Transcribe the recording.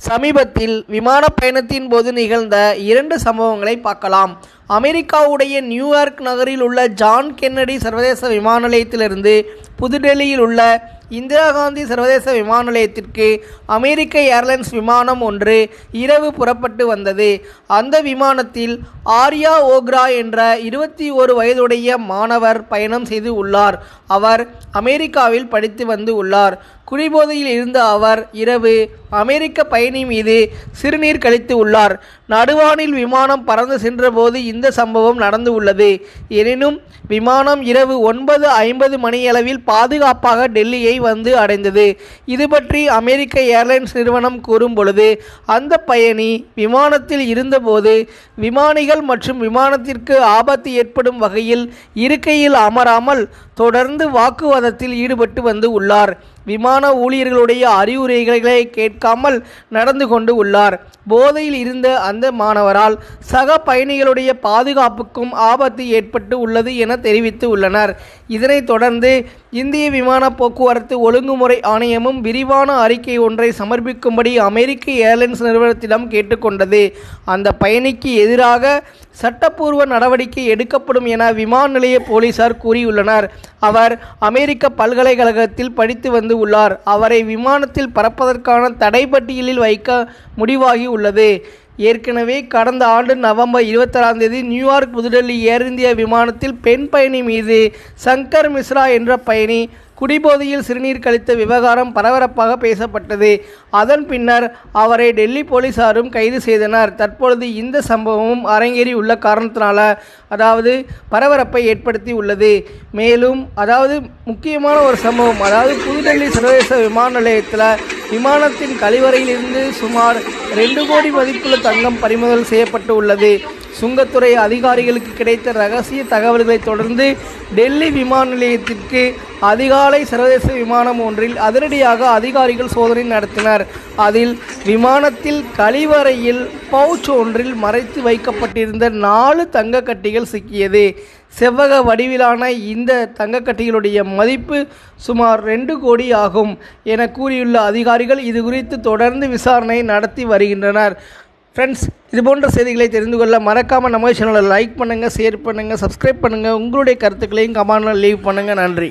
சமீபத்தில் விமான பயணத்தின் போது நிகழ்ந்த இரண்டு சம்பவங்களை பார்க்கலாம் அமெரிக்காவுடைய நியூயார்க் நகரில் உள்ள ஜான் கென்னடி சர்வதேச விமான நிலையத்திலிருந்து புதுடெல்லியில் உள்ள இந்திரா காந்தி சர்வதேச விமான நிலையத்திற்கு அமெரிக்க ஏர்லைன்ஸ் விமானம் ஒன்று இரவு புறப்பட்டு வந்தது அந்த விமானத்தில் ஆர்யா ஓக்ரா என்ற இருபத்தி ஒரு வயதுடைய மாணவர் பயணம் செய்து உள்ளார் அவர் அமெரிக்காவில் படித்து வந்து உள்ளார் குடிபோதையில் இருந்த அவர் இரவு அமெரிக்க பயணி மீது சிறுநீர் கழித்து உள்ளார் நடுவானில் விமானம் பறந்து சென்றபோது இந்த சம்பவம் நடந்து உள்ளது எனினும் விமானம் இரவு ஒன்பது ஐம்பது மணியளவில் பாதுகாப்பாக டெல்லியை வந்து அடைந்தது இது பற்றி அமெரிக்க ஏர்லைன்ஸ் நிறுவனம் கூறும் பொழுது அந்த பயணி விமானத்தில் இருந்தபோது விமானிகள் மற்றும் விமானத்திற்கு ஆபத்து ஏற்படும் வகையில் இருக்கையில் அமராமல் தொடர்ந்து வாக்குவாதத்தில் ஈடுபட்டு வந்து உள்ளார் விமான ஊழியர்களுடைய அறிவுரைகளை கேட்காமல் நடந்து கொண்டு உள்ளார் போதையில் இருந்த அந்த மாணவரால் சக பயணிகளுடைய பாதுகாப்புக்கும் ஆபத்து ஏற்பட்டு உள்ளது என தெரிவித்து உள்ளனர் இதனைத் தொடர்ந்து இந்திய விமான போக்குவரத்து ஒழுங்குமுறை ஆணையமும் விரிவான அறிக்கை ஒன்றை சமர்ப்பிக்கும்படி அமெரிக்க ஏர்லைன்ஸ் நிறுவனத்திடம் கேட்டுக்கொண்டது அந்த பயணிக்கு எதிராக சட்டப்பூர்வ நடவடிக்கை எடுக்கப்படும் என விமான நிலைய போலீசார் கூறியுள்ளனர் அவர் அமெரிக்க பல்கலைக்கழகத்தில் படித்து வந்து உள்ளார் அவரை விமானத்தில் பறப்பதற்கான தடை பட்டியலில் வைக்க முடிவாகி உள்ளது ஏற்கனவே கடந்த ஆண்டு நவம்பர் இருபத்தாறாம் தேதி நியூயார்க் புதுடெல்லி ஏர் இந்தியா விமானத்தில் பெண் பயணி மீது சங்கர் மிஸ்ரா என்ற பயணி குடிபோதையில் சிறுநீர் கழித்த விவகாரம் பரபரப்பாக பேசப்பட்டது அதன் பின்னர் அவரை டெல்லி போலீசாரும் கைது செய்தனர் தற்பொழுது இந்த சம்பவமும் அரங்கேறி உள்ள காரணத்தினால அதாவது பரபரப்பை ஏற்படுத்தி உள்ளது மேலும் அதாவது முக்கியமான ஒரு சம்பவம் அதாவது புதுடெல்லி சர்வதேச விமான நிலையத்தில் விமானத்தின் கழிவறையிலிருந்து சுமார் ரெண்டு கோடி மதிப்புள்ள தங்கம் பறிமுதல் செய்யப்பட்டு உள்ளது சுங்கத்துறை அதிகாரிகளுக்கு கிடைத்த ரகசிய தகவல்களை தொடர்ந்து டெல்லி விமான நிலையத்திற்கு அதிகாலை சர்வதேச விமானம் ஒன்றில் அதிரடியாக அதிகாரிகள் சோதனை நடத்தினர் அதில் விமானத்தில் கழிவறையில் பவுச் ஒன்றில் மறைத்து வைக்கப்பட்டிருந்த நாலு தங்க கட்டிகள் சிக்கியது செவ்வக வடிவிலான இந்த தங்கக்கட்டிகளுடைய மதிப்பு சுமார் ரெண்டு கோடி ஆகும் என கூறியுள்ள அதிகாரிகள் இது குறித்து தொடர்ந்து விசாரணை நடத்தி வருகின்றனர் ஃப்ரெண்ட்ஸ் இது போன்ற செய்திகளை தெரிந்து கொள்ள மறக்காமல் நம்ம சேனலை லைக் பண்ணுங்கள் ஷேர் பண்ணுங்கள் சப்ஸ்கிரைப் பண்ணுங்கள் உங்களுடைய கருத்துக்களையும் கமெண்டில் லீவ் பண்ணுங்கள் நன்றி